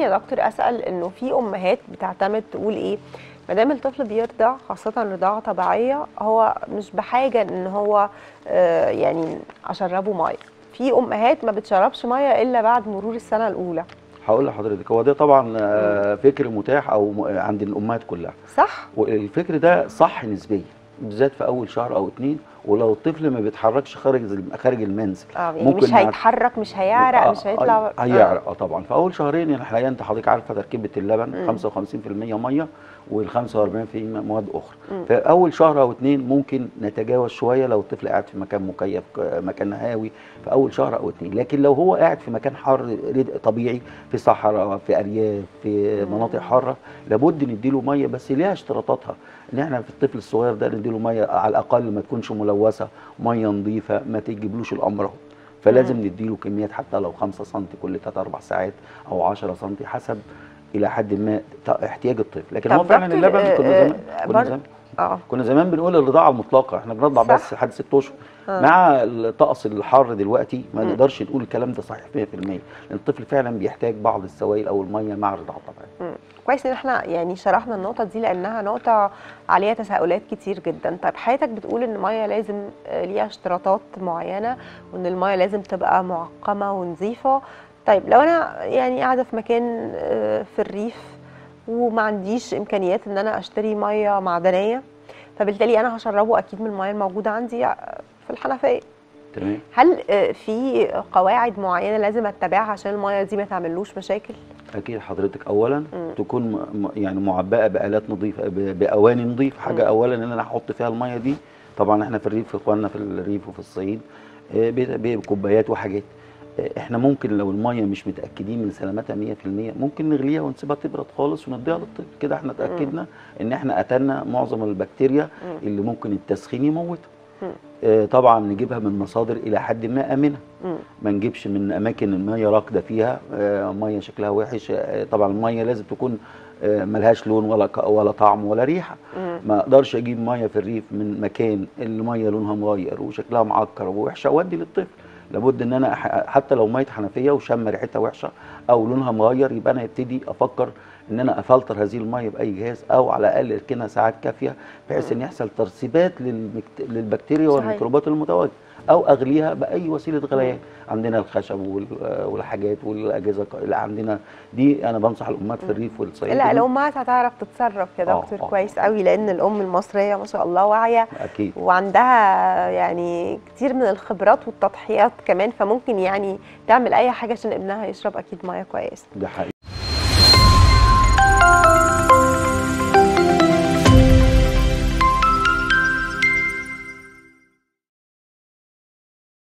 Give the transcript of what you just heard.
يا دكتور اسال انه في امهات بتعتمد تقول ايه ما دام الطفل بيرضع خاصه رضاعه طبيعيه هو مش بحاجه ان هو آه، يعني اشربه ميه في امهات ما بتشربش ميه الا بعد مرور السنه الاولى هقول لحضرتك هو ده طبعا آه، فكر متاح او م- عند الامهات كلها صح والفكر ده صح نسبيا بالذات في اول شهر او اتنين ولو الطفل ما بيتحركش خارج خارج المنزل اه يعني ممكن مش مع- هيتحرك مش هيعرق آه، مش هيطلع آه، هيعرق اه طبعا في اول شهرين يعني الحقيقه انت حضرتك عارفه تركيبه اللبن مم. 55% ميه وال 45% مواد اخرى مم. في اول شهر او اتنين ممكن نتجاوز شويه لو الطفل قاعد في مكان مكيف ك- مكان هاوي في اول شهر او اتنين لكن لو هو قاعد في مكان حر رد- طبيعي في صحراء في ارياف في مم. مناطق حاره لابد نديله ميه بس ليها اشتراطاتها ان احنا في الطفل الصغير ده نديله ميه على الاقل ما تكونش ملوثه ميه نظيفه ما تجيبلوش الامراض فلازم نديله كميات حتى لو 5 سم كل 3 4 ساعات او 10 سم حسب الى حد ما ت- احتياج الطفل لكن طب هو فعلا دكتور، اللبن آه، كنا آه، زمان كنا برضه- زمان اه كنا زمان بنقول الرضاعه المطلقه احنا بنرضع صح. بس لحد 6 اشهر آه. مع الطقس الحار دلوقتي ما مم. نقدرش نقول الكلام ده صحيح 100% لان الطفل فعلا بيحتاج بعض السوائل او الميه مع الرضاعه الطبيعيه مم. كويس ان احنا يعني شرحنا النقطه دي لانها نقطه عليها تساؤلات كتير جدا طيب حضرتك بتقول ان الميه لازم آه، ليها اشتراطات معينه وان الميه لازم تبقى معقمه ونظيفه طيب لو انا يعني قاعده في مكان آه، في الريف وما عنديش امكانيات ان انا اشتري ميه معدنيه فبالتالي انا هشربه اكيد من الميه الموجوده عندي آه، في الحنفيه تمام هل آه، في قواعد معينه لازم اتبعها عشان الميه دي ما تعملوش مشاكل اكيد حضرتك اولا مم. تكون م- م- يعني معبأه بالات نظيفه ب- باواني نظيفه حاجه مم. اولا ان انا احط فيها الميه دي طبعا احنا في الريف اخواننا في الريف وفي الصعيد آه، ب- بكوبايات وحاجات آه، احنا ممكن لو الميه مش متاكدين من سلامتها 100% ممكن نغليها ونسيبها تبرد خالص ونديها للطفل كده احنا اتاكدنا ان احنا قتلنا معظم البكتيريا مم. اللي ممكن التسخين يموتها مم. آه، طبعا نجيبها من مصادر الى حد ما امنه مم. ما نجيبش من اماكن الميه راكده فيها آه، ميه شكلها وحش آه، طبعا الميه لازم تكون آه، ملهاش لون ولا ك- ولا طعم ولا ريحه مم. ما اقدرش اجيب ميه في الريف من مكان الميه لونها مغير وشكلها معكر ووحشه وادي للطفل لابد ان انا أح- حتى لو ميه حنفيه وشم ريحتها وحشه او لونها مغير يبقى انا ابتدي افكر ان انا افلتر هذه الميه باي جهاز او على الاقل اركنها ساعات كافيه بحيث ان يحصل ترسيبات للمكت... للبكتيريا صحيح. والميكروبات المتواجده او اغليها باي وسيله غليان عندنا الخشب وال- والحاجات والاجهزه اللي عندنا دي انا بنصح الامهات في الريف والصعيد لا إن- الامهات هتعرف تتصرف يا آه، دكتور آه. كويس قوي لان الام المصريه ما شاء الله واعيه اكيد وعندها يعني كتير من الخبرات والتضحيات كمان فممكن يعني تعمل اي حاجه عشان ابنها يشرب اكيد ميه كويسه ده حقيقي